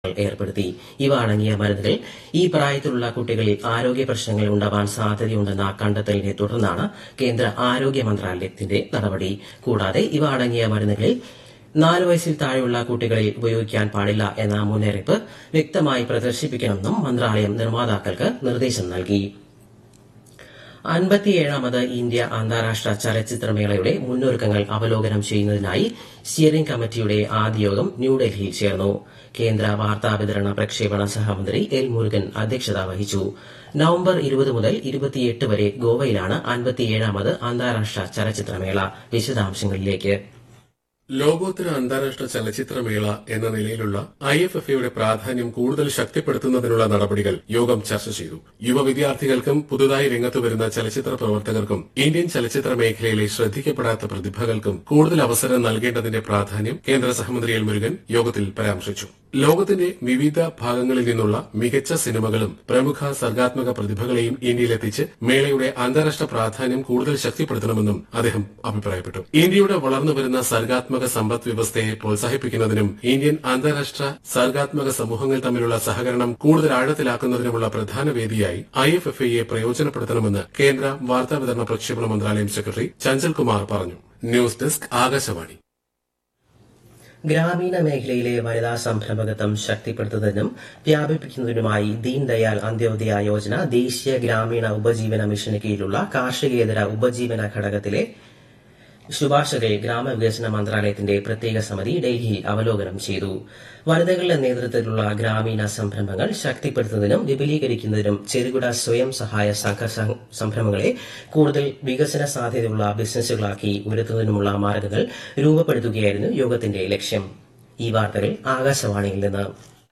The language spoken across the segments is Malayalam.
ഏർപ്പെടുത്തി ഇവ അടങ്ങിയ മരുന്നുകൾ ഈ പ്രായത്തിലുള്ള കുട്ടികളിൽ ആരോഗ്യ പ്രശ്നങ്ങൾ ഉണ്ടാവാൻ സാധ്യതയുണ്ടെന്ന കണ്ടെത്തലിനെ തുടർന്നാണ് കേന്ദ്ര ആരോഗ്യ മന്ത്രാലയത്തിന്റെ നടപടി കൂടാതെ ഇവ അടങ്ങിയ മരുന്നുകളിൽ നാല് വയസ്സിൽ താഴെയുള്ള കുട്ടികളിൽ ഉപയോഗിക്കാൻ പാടില്ല എന്ന മുന്നറിയിപ്പ് വ്യക്തമായി പ്രദർശിപ്പിക്കണമെന്നും മന്ത്രാലയം നിർമ്മാതാക്കൾക്ക് നിർദ്ദേശം നൽകി അൻപത്തിയേഴാമത് ഇന്ത്യ അന്താരാഷ്ട്ര ചലച്ചിത്രമേളയുടെ മുന്നൊരുക്കങ്ങൾ അവലോകനം ചെയ്യുന്നതിനായി സ്റ്റിയറിംഗ് കമ്മിറ്റിയുടെ ആദ്യ യോഗം ന്യൂഡൽഹിയിൽ ചേർന്നു കേന്ദ്ര വാർത്താവിതരണ പ്രക്ഷേപണ സഹമന്ത്രി എൽ മുരുകൻ അധ്യക്ഷത വഹിച്ചു നവംബർ ഇരുപത് മുതൽ ഇരുപത്തിയെട്ട് വരെ ഗോവയിലാണ് അൻപത്തിയേഴാമത് അന്താരാഷ്ട്ര ചലച്ചിത്രമേള വിശദാംശങ്ങളിലേക്ക് ലോകോത്തര അന്താരാഷ്ട്ര ചലച്ചിത്രമേള എന്ന നിലയിലുള്ള ഐ എഫ് എഫ് എയുടെ പ്രാധാന്യം കൂടുതൽ ശക്തിപ്പെടുത്തുന്നതിനുള്ള നടപടികൾ യോഗം ചർച്ച ചെയ്തു യുവ വിദ്യാർത്ഥികൾക്കും പുതുതായി രംഗത്ത് വരുന്ന ചലച്ചിത്ര പ്രവർത്തകർക്കും ഇന്ത്യൻ ചലച്ചിത്ര മേഖലയിലെ ശ്രദ്ധിക്കപ്പെടാത്ത പ്രതിഭകൾക്കും കൂടുതൽ അവസരം നൽകേണ്ടതിന്റെ പ്രാധാന്യം കേന്ദ്ര സഹമന്ത്രി എൽ മുരുകൻ യോഗത്തിൽ പരാമർശിച്ചു ലോകത്തിന്റെ വിവിധ ഭാഗങ്ങളിൽ നിന്നുള്ള മികച്ച സിനിമകളും പ്രമുഖ സർഗാത്മക പ്രതിഭകളെയും ഇന്ത്യയിലെത്തിച്ച് മേളയുടെ അന്താരാഷ്ട്ര പ്രാധാന്യം കൂടുതൽ ശക്തിപ്പെടുത്തണമെന്നും അദ്ദേഹം അഭിപ്രായപ്പെട്ടു ഇന്ത്യയുടെ വളർന്നുവരുന്ന സർഗാത്മക സമ്പദ് വ്യവസ്ഥയെ പ്രോത്സാഹിപ്പിക്കുന്നതിനും ഇന്ത്യൻ അന്താരാഷ്ട്ര സർഗാത്മക സമൂഹങ്ങൾ തമ്മിലുള്ള സഹകരണം കൂടുതൽ ആഴത്തിലാക്കുന്നതിനുമുള്ള പ്രധാന വേദിയായി ഐ എഫ് എഫ് ഐയെ പ്രയോജനപ്പെടുത്തണമെന്ന് കേന്ദ്ര വാർത്താവിതരണ പ്രക്ഷേപണ മന്ത്രാലയം സെക്രട്ടറി ചഞ്ചൽ കുമാർ പറഞ്ഞു ന്യൂസ് ഡെസ്ക് ആകാശവാണി ഗ്രാമീണ മേഖലയിലെ വനിതാ സംരംഭകത്വം ശക്തിപ്പെടുത്തുന്നതിനും വ്യാപിപ്പിക്കുന്നതിനുമായി ദീൻ ദയാൽ അന്ത്യോദയ യോജന ദേശീയ ഗ്രാമീണ ഉപജീവന മിഷന് കീഴിലുള്ള കാർഷികേതര ഉപജീവന ഘടകത്തിലെ ശുപാർശകൾ ഗ്രാമവികസന മന്ത്രാലയത്തിന്റെ പ്രത്യേക സമിതി ഡൽഹിയിൽ അവലോകനം ചെയ്തു വനിതകളുടെ നേതൃത്വത്തിലുള്ള ഗ്രാമീണ സംരംഭങ്ങൾ ശക്തിപ്പെടുത്തുന്നതിനും വിപുലീകരിക്കുന്നതിനും ചെറുകിട സ്വയം സഹായ സംഘ സംരംഭങ്ങളെ കൂടുതൽ വികസന സാധ്യതയുള്ള ബിസിനസ്സുകളാക്കി ഉയർത്തുന്നതിനുമുള്ള മാർഗങ്ങൾ രൂപപ്പെടുത്തുകയായിരുന്നു യോഗത്തിന്റെ ലക്ഷ്യം ഈ വാർത്തകൾ ആകാശവാണിയിൽ നിന്ന്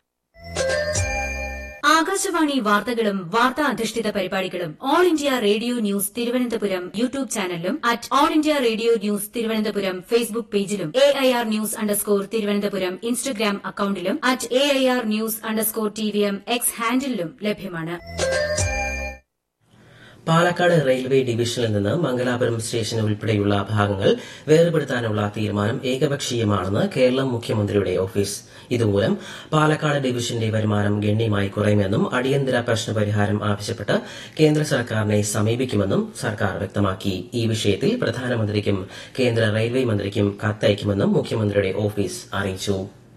ആകാശവാണി വാർത്തകളും വാർത്താ അധിഷ്ഠിത പരിപാടികളും All India Radio news Thiruvananthapuram YouTube ചാനലിലും at All India Radio news Thiruvananthapuram Facebook പേജിലും A I R news underscore Thiruvananthapuram Instagram അക്കൌണ്ടിലും at A I R news underscore T V M X ഹാൻഡിലും ലഭ്യമാണ് പാലക്കാട് റെയിൽവേ ഡിവിഷനിൽ നിന്ന് മംഗലാപുരം സ്റ്റേഷൻ ഉൾപ്പെടെയുള്ള ഭാഗങ്ങൾ വേർപെടുത്താനുള്ള തീരുമാനം ഏകപക്ഷീയമാണെന്ന് കേരളം മുഖ്യമന്ത്രിയുടെ ഓഫീസ് ഇതുമൂലം പാലക്കാട് ഡിവിഷന്റെ വരുമാനം ഗണ്യമായി കുറയുമെന്നും അടിയന്തര പ്രശ്നപരിഹാരം ആവശ്യപ്പെട്ട് കേന്ദ്ര സർക്കാരിനെ സമീപിക്കുമെന്നും സർക്കാർ വ്യക്തമാക്കി ഈ വിഷയത്തിൽ പ്രധാനമന്ത്രിക്കും കേന്ദ്ര റെയിൽവേ മന്ത്രിക്കും കത്തയക്കുമെന്നും മുഖ്യമന്ത്രിയുടെ ഓഫീസ് അറിയിച്ചു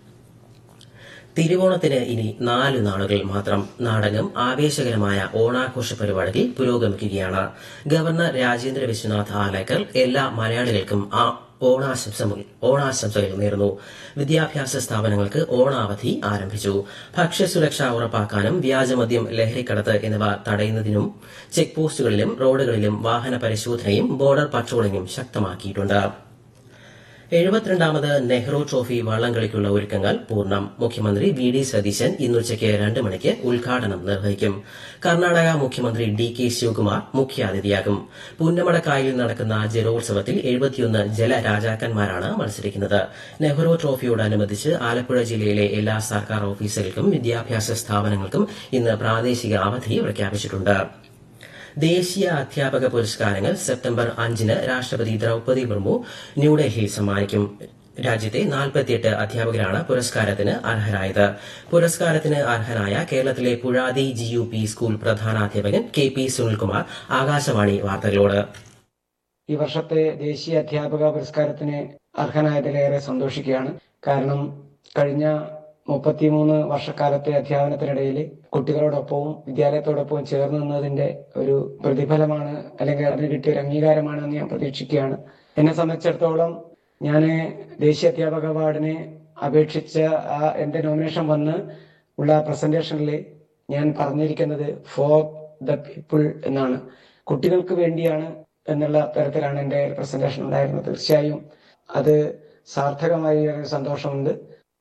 തിരുവോണത്തിന് ഇനി നാല് നാളുകൾ മാത്രം നാടകം ആവേശകരമായ ഓണാഘോഷ പരിപാടികൾ പുരോഗമിക്കുകയാണ് ഗവർണർ രാജേന്ദ്ര വിശ്വനാഥ് ആലേക്കർ എല്ലാ മലയാളികൾക്കും ആ ഓണാശംസകൾ ഓണാശംസകൾ നേർന്നു വിദ്യാഭ്യാസ സ്ഥാപനങ്ങൾക്ക് ഓണാവധി ആരംഭിച്ചു ഭക്ഷ്യസുരക്ഷ ഉറപ്പാക്കാനും വ്യാജമദ്യം ലഹരിക്കടത്ത് എന്നിവ തടയുന്നതിനും ചെക്ക് പോസ്റ്റുകളിലും റോഡുകളിലും വാഹന പരിശോധനയും ബോർഡർ പട്രോളിംഗും ശക്തമാക്കിയിട്ടുണ്ട് എഴുപത്തിരണ്ടാമത് നെഹ്റു ട്രോഫി വള്ളംകളിക്കുള്ള ഒരുക്കങ്ങൾ പൂർണ്ണം മുഖ്യമന്ത്രി വി ഡി സതീശൻ ഇന്നുച്ചയ്ക്ക് രണ്ട് മണിക്ക് ഉദ്ഘാടനം നിർവഹിക്കും കർണാടക മുഖ്യമന്ത്രി ഡി കെ ശിവകുമാർ മുഖ്യാതിഥിയാകും പുന്നമടക്കായിൽ നടക്കുന്ന ജലോത്സവത്തിൽ എഴുപത്തിയൊന്ന് ജലരാജാക്കന്മാരാണ് മത്സരിക്കുന്നത് നെഹ്റു ട്രോഫിയോടനുബന്ധിച്ച് ആലപ്പുഴ ജില്ലയിലെ എല്ലാ സർക്കാർ ഓഫീസുകൾക്കും വിദ്യാഭ്യാസ സ്ഥാപനങ്ങൾക്കും ഇന്ന് പ്രാദേശിക അവധി പ്രഖ്യാപിച്ചിട്ടുണ്ട് ദേശീയ അധ്യാപക പുരസ്കാരങ്ങൾ സെപ്റ്റംബർ അഞ്ചിന് രാഷ്ട്രപതി ദ്രൌപതി മുർമു ന്യൂഡൽഹിയിൽ സമ്മാനിക്കും രാജ്യത്തെ നാൽപ്പത്തിയെട്ട് അധ്യാപകരാണ് പുരസ്കാരത്തിന് അർഹരായത് പുരസ്കാരത്തിന് അർഹനായ കേരളത്തിലെ Puzhathi G U P school പ്രധാനാധ്യാപകൻ കെ പി സുനിൽകുമാർ ആകാശവാണി വാർത്തകളോട് ഈ വർഷത്തെ ദേശീയ അധ്യാപക പുരസ്കാരത്തിന് അർഹനായതിലേറെ സന്തോഷിക്കുകയാണ് കാരണം കഴിഞ്ഞ മുപ്പത്തിമൂന്ന് വർഷക്കാലത്തെ അധ്യാപനത്തിനിടയിൽ കുട്ടികളോടൊപ്പവും വിദ്യാലയത്തോടൊപ്പവും ചേർന്ന് നിന്നതിന്റെ ഒരു പ്രതിഫലമാണ് അല്ലെങ്കിൽ അതിന് കിട്ടിയ ഒരു അംഗീകാരമാണെന്ന് ഞാൻ പ്രതീക്ഷിക്കുകയാണ് എന്നെ സംബന്ധിച്ചിടത്തോളം ഞാൻ ദേശീയ അധ്യാപക അവാർഡിന് അപേക്ഷിച്ച ആ എന്റെ നോമിനേഷൻ വന്ന് ഉള്ള പ്രസന്റേഷനിൽ ഞാൻ പറഞ്ഞിരിക്കുന്നത് ഫോർ ദ പീപ്പിൾ എന്നാണ് കുട്ടികൾക്ക് വേണ്ടിയാണ് എന്നുള്ള തരത്തിലാണ് എന്റെ പ്രസന്റേഷൻ ഉണ്ടായിരുന്നത് തീർച്ചയായും അത് സാർത്ഥകമായ സന്തോഷമുണ്ട്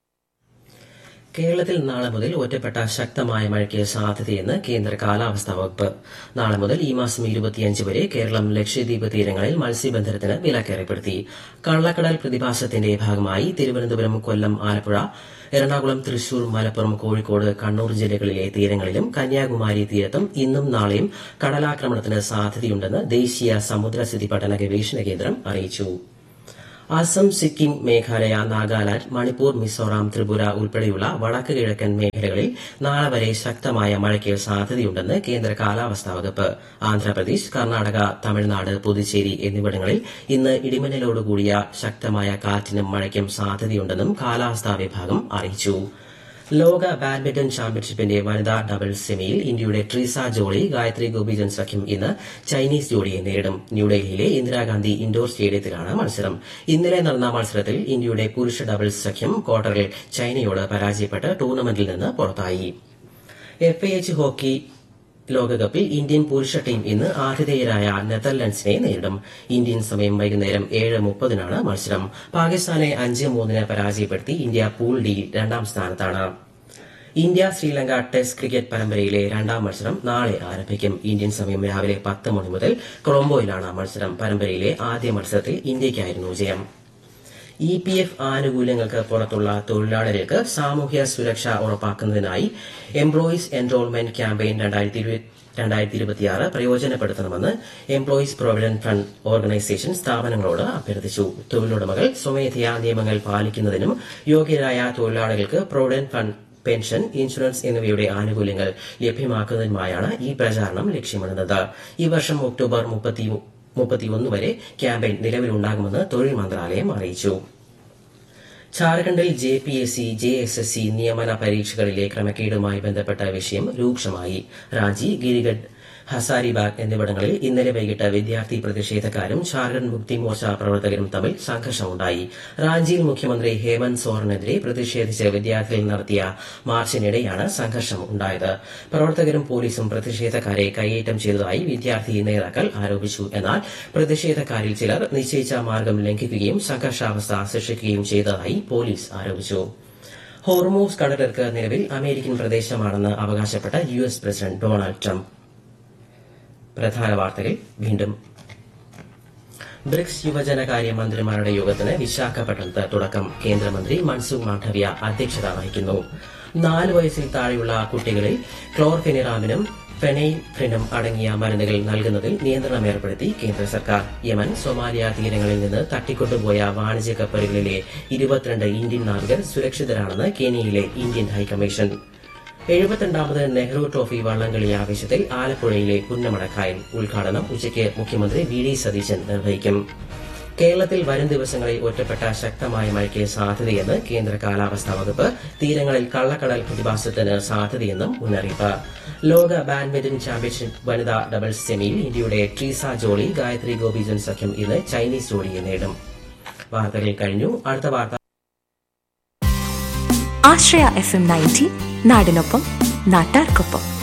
കേരളത്തിൽ നാളെ മുതൽ ഒറ്റപ്പെട്ട ശക്തമായ മഴയ്ക്ക് സാധ്യതയെന്ന് കേന്ദ്ര കാലാവസ്ഥാ വകുപ്പ് നാളെ മുതൽ ഈ മാസം ഇരുപത്തിയഞ്ച് വരെ കേരളം ലക്ഷദ്വീപ് തീരങ്ങളിൽ മത്സ്യബന്ധനത്തിന് വിലക്കേർപ്പെടുത്തി കള്ളക്കടൽ പ്രതിഭാസത്തിന്റെ ഭാഗമായി തിരുവനന്തപുരം കൊല്ലം ആലപ്പുഴ എറണാകുളം തൃശൂർ മലപ്പുറം കോഴിക്കോട് കണ്ണൂർ ജില്ലകളിലെ തീരങ്ങളിലും കന്യാകുമാരി തീരത്തും ഇന്നും നാളെയും കടലാക്രമണത്തിന് സാധ്യതയുണ്ടെന്ന് ദേശീയ സമുദ്രസ്ഥിതി പഠന ഗവേഷണ കേന്ദ്രം അറിയിച്ചു അസം സിക്കിം മേഘാലയ നാഗാലാന്റ് മണിപ്പൂർ മിസോറാം ത്രിപുര ഉൾപ്പെടെയുള്ള വടക്ക് കിഴക്കൻ മേഖലകളിൽ നാളെ വരെ ശക്തമായ മഴയ്ക്ക് സാധ്യതയുണ്ടെന്ന് കേന്ദ്ര കാലാവസ്ഥാ വകുപ്പ് ആന്ധ്രാപ്രദേശ് കർണാടക തമിഴ്നാട് പുതുച്ചേരി എന്നിവിടങ്ങളിൽ ഇന്ന് ഇടിമിന്നലോടുകൂടിയ ശക്തമായ കാറ്റിനും മഴയ്ക്കും സാധ്യതയുണ്ടെന്നും കാലാവസ്ഥാ വിഭാഗം അറിയിച്ചു ലോക ബാഡ്മിന്റൺ ചാമ്പ്യൻഷിപ്പിന്റെ വനിതാ ഡബിൾസ് സെമിയിൽ ഇന്ത്യയുടെ ട്രീസ ജോളി ഗായത്രി ഗോപിചൻ സഖ്യം ഇന്ന് ചൈനീസ് ജോഡിയെ നേരിടും ന്യൂഡൽഹിയിലെ ഇന്ദിരാഗാന്ധി ഇൻഡോർ സ്റ്റേഡിയത്തിലാണ് മത്സരം ഇന്നലെ നടന്ന മത്സരത്തിൽ ഇന്ത്യയുടെ പുരുഷ ഡബിൾസ് സഖ്യം ക്വാർട്ടറിൽ ചൈനയോട് പരാജയപ്പെട്ട് ടൂർണമെന്റിൽ നിന്ന് പുറത്തായി എഫ്ഐഎച്ച് ഹോക്കി ലോകകപ്പിൽ ഇന്ത്യൻ പുരുഷ ടീം ഇന്ന് ആതിഥേയരായ നെതർലൻഡ്സിനെ നേരിടും ഇന്ത്യൻ സമയം വൈകുന്നേരം ഏഴ് മുപ്പതിനാണ് മത്സരം പാകിസ്ഥാനെ അഞ്ച് മൂന്നിന് പരാജയപ്പെടുത്തി ഇന്ത്യ പൂൾ ഡിയിൽ രണ്ടാം സ്ഥാനത്താണ് ഇന്ത്യ ശ്രീലങ്ക ടെസ്റ്റ് ക്രിക്കറ്റ് പരമ്പരയിലെ രണ്ടാം മത്സരം നാളെ ആരംഭിക്കും ഇന്ത്യൻ സമയം രാവിലെ പത്ത് മണി മുതൽ കൊളംബോയിലാണ് മത്സരം പരമ്പരയിലെ ആദ്യ മത്സരത്തിൽ ഇന്ത്യയ്ക്കായിരുന്നു ജയം ഇ പി എഫ് ആനുകൂല്യങ്ങൾക്ക് പുറത്തുള്ള തൊഴിലാളികൾക്ക് സാമൂഹ്യ സുരക്ഷ ഉറപ്പാക്കുന്നതിനായി എംപ്ലോയീസ് എൻറോൾമെന്റ് ക്യാമ്പയിൻ രണ്ടായിരത്തി ഇരുപത്തിയാറ് പ്രയോജനപ്പെടുത്തണമെന്ന് എംപ്ലോയീസ് പ്രൊവിഡന്റ് ഫണ്ട് ഓർഗനൈസേഷൻ സ്ഥാപനങ്ങളോട് അഭ്യർത്ഥിച്ചു തൊഴിലുടമകൾ സ്വമേധയാ നിയമങ്ങൾ പാലിക്കുന്നതിനും യോഗ്യരായ തൊഴിലാളികൾക്ക് പ്രൊവിഡന്റ് ഫണ്ട് പെൻഷൻ ഇൻഷുറൻസ് എന്നിവയുടെ ആനുകൂല്യങ്ങൾ ലഭ്യമാക്കുന്നതിനുമായാണ് ഈ പ്രചാരണം ലക്ഷ്യമിടുന്നത് ഈ വർഷം ഒക്ടോബർ മുപ്പത്തി മുപ്പത്തിയൊന്ന് വരെ ക്യാമ്പയിൻ നിലവിലുണ്ടാകുമെന്ന് തൊഴിൽ മന്ത്രാലയം അറിയിച്ചു ഝാർഖണ്ഡിൽ J P S C J S S C നിയമന പരീക്ഷകളിലെ ക്രമക്കേടുമായി ബന്ധപ്പെട്ട വിഷയം രൂക്ഷമായി റാഞ്ചി ഗിരിഗഡ് ഹസാരിബാഗ് എന്നിവിടങ്ങളിൽ ഇന്നലെ വൈകിട്ട് വിദ്യാർത്ഥി പ്രതിഷേധക്കാരും ഝാർഖണ്ഡ് മുക്തി മോർച്ച പ്രവർത്തകരും തമ്മിൽ സംഘർഷമുണ്ടായി റാഞ്ചിയിൽ മുഖ്യമന്ത്രി ഹേമന്ത് സോറനെതിരെ പ്രതിഷേധിച്ച് വിദ്യാർത്ഥികൾ നടത്തിയ മാർച്ചിനിടെയാണ് സംഘർഷം ഉണ്ടായത് പ്രവർത്തകരും പോലീസും പ്രതിഷേധക്കാരെ കൈയേറ്റം ചെയ്തതായി വിദ്യാർത്ഥി നേതാക്കൾ ആരോപിച്ചു എന്നാൽ പ്രതിഷേധക്കാരിൽ ചിലർ നിശ്ചയിച്ച മാർഗം ലംഘിക്കുകയും സംഘർഷാവസ്ഥ സൃഷ്ടിക്കുകയും ചെയ്തതായി പോലീസ് ആരോപിച്ചു ഹോർമോസ് കടലിർക്ക് നിലവിൽ അമേരിക്കൻ പ്രദേശമാണെന്ന് അവകാശപ്പെട്ട U S president Donald Trump പ്രധാന വാർത്തകൾ വീണ്ടും ബ്രിക്സ് യുവജനകാര്യ മന്ത്രിമാരുടെ യോഗത്തിന് വിശാഖപട്ടണത്ത് തുടക്കം കേന്ദ്രമന്ത്രി മൻസുഖ് മാണ്ഡവ്യ അധ്യക്ഷത വഹിക്കുന്നു നാല് വയസ്സിൽ താഴെയുള്ള കുട്ടികളിൽ ക്ലോർഫെനിറാമിനും ഫെനൈൽഫ്രിനും അടങ്ങിയ മരുന്നുകൾ നൽകുന്നതിൽ നിയന്ത്രണം ഏർപ്പെടുത്തി കേന്ദ്ര സർക്കാർ യമൻ സൊമാലിയ തീരങ്ങളിൽ നിന്ന് തട്ടിക്കൊണ്ടുപോയ വാണിജ്യ കപ്പലുകളിലെ ഇരുപത്തിരണ്ട് ഇന്ത്യൻ നാവികർ സുരക്ഷിതരാണെന്ന് കെനിയയിലെ ഇന്ത്യൻ ഹൈക്കമ്മീഷൻ എഴുപത്തിരണ്ടാമത് നെഹ്റു ട്രോഫി വള്ളംകളി ആവേശത്തിൽ ആലപ്പുഴയിലെ പുന്നമടക്കായൽ ഉദ്ഘാടനം ഉച്ചയ്ക്ക് മുഖ്യമന്ത്രി വി ഡി സതീശൻ നിർവഹിക്കും കേരളത്തിൽ വരും ദിവസങ്ങളിൽ ഒറ്റപ്പെട്ട ശക്തമായ മഴയ്ക്ക് സാധ്യതയെന്ന് കേന്ദ്ര കാലാവസ്ഥാ വകുപ്പ് തീരങ്ങളിൽ കള്ളക്കടൽ പ്രതിഭാസത്തിന് സാധ്യതയെന്നും മുന്നറിയിപ്പ് ലോക ബാഡ്മിന്റൺ ചാമ്പ്യൻഷിപ്പ് വനിതാ ഡബിൾസ് സെമിയിൽ ഇന്ത്യയുടെ ട്രീസ ജോളി ഗായത്രി ഗോപിചൻ സഖ്യം ഇന്ന് ചൈനീസ് ജോഡിയെ നേടും വാർത്തകൾ കഴിഞ്ഞു അടുത്ത വാർത്ത ആശ്രയ എഫ് എം നയൻറ്റി നാടിനൊപ്പം നാട്ടാർക്കൊപ്പം